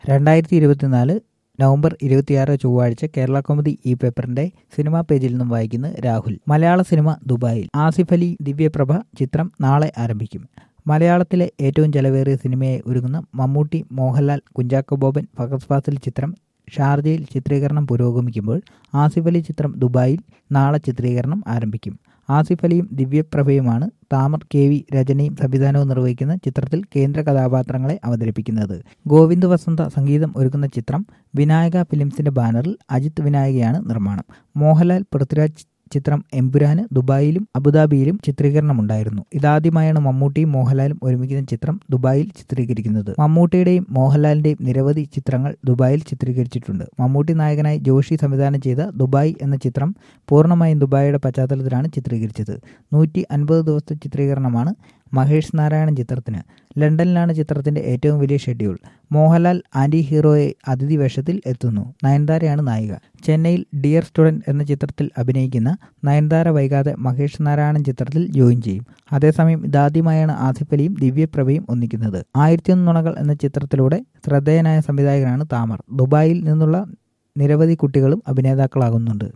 രണ്ടായിരത്തി ഇരുപത്തിനാല് നവംബർ ഇരുപത്തിയാറ് ചൊവ്വാഴ്ച കേരള കോമഡി ഈ പേപ്പറിന്റെ സിനിമാ പേജിൽ നിന്നും വായിക്കുന്ന രാഹുൽ മലയാള സിനിമ ദുബായിൽ ആസിഫ് അലി ദിവ്യപ്രഭ ചിത്രം നാളെ ആരംഭിക്കും മലയാളത്തിലെ ഏറ്റവും ചെലവേറിയ സിനിമയെ ഒരുങ്ങുന്ന മമ്മൂട്ടി മോഹൻലാൽ കുഞ്ചാക്കോ ബോബൻ ഫഹദ് ഫാസിൽ ചിത്രം ഷാർജയിൽ ചിത്രീകരണം പുരോഗമിക്കുമ്പോൾ ആസിഫ് അലി ചിത്രം ദുബായിൽ നാളെ ചിത്രീകരണം ആരംഭിക്കും ആസിഫ് അലിയും ദിവ്യപ്രഭയുമാണ് താമർ കെ വി രചനയും സംവിധാനവും നിർവഹിക്കുന്ന ചിത്രത്തിൽ കേന്ദ്ര കഥാപാത്രങ്ങളെ അവതരിപ്പിക്കുന്നത് ഗോവിന്ദ് വസന്ത സംഗീതം ഒരുക്കുന്ന ചിത്രം വിനായക ഫിലിംസിന്റെ ബാനറിൽ അജിത് വിനായകയാണ് നിർമ്മാണം മോഹൻലാൽ പൃഥ്വിരാജ് ചിത്രം എമ്പുരാന് ദുബായിലും അബുദാബിയിലും ചിത്രീകരണമുണ്ടായിരുന്നു ഇതാദ്യമായാണ് മമ്മൂട്ടിയും മോഹൻലാലും ഒരുമിക്കുന്ന ചിത്രം ദുബായിൽ ചിത്രീകരിക്കുന്നത് മമ്മൂട്ടിയുടെയും മോഹൻലാലിന്റെയും നിരവധി ചിത്രങ്ങൾ ദുബായിൽ ചിത്രീകരിച്ചിട്ടുണ്ട് മമ്മൂട്ടി നായകനായി ജോഷി സംവിധാനം ചെയ്ത ദുബായ് എന്ന ചിത്രം പൂർണ്ണമായും ദുബായിയുടെ പശ്ചാത്തലത്തിലാണ് ചിത്രീകരിച്ചത് നൂറ്റി അൻപത് ദിവസത്തെ ചിത്രീകരണമാണ് മഹേഷ് നാരായണൻ ചിത്രത്തിന് ലണ്ടനിലാണ് ചിത്രത്തിന്റെ ഏറ്റവും വലിയ ഷെഡ്യൂൾ മോഹൻലാൽ ആന്റി ഹീറോയെ അതിഥി വേഷത്തിൽ എത്തുന്നു നയൻതാരയാണ് നായിക ചെന്നൈയിൽ ഡിയർ സ്റ്റുഡന്റ് എന്ന ചിത്രത്തിൽ അഭിനയിക്കുന്ന നയൻതാര വൈകാതെ മഹേഷ് നാരായണൻ ചിത്രത്തിൽ ജോയിൻ ചെയ്യും അതേസമയം ഇതാദ്യമായാണ് ആസിഫ് അലിയും ദിവ്യപ്രഭയും ഒന്നിക്കുന്നത് ആയിരത്തിയൊന്ന് നുണകൾ എന്ന ചിത്രത്തിലൂടെ ശ്രദ്ധേയനായ സംവിധായകനാണ് താമർ ദുബായിൽ നിന്നുള്ള നിരവധി കുട്ടികളും അഭിനേതാക്കളാകുന്നുണ്ട്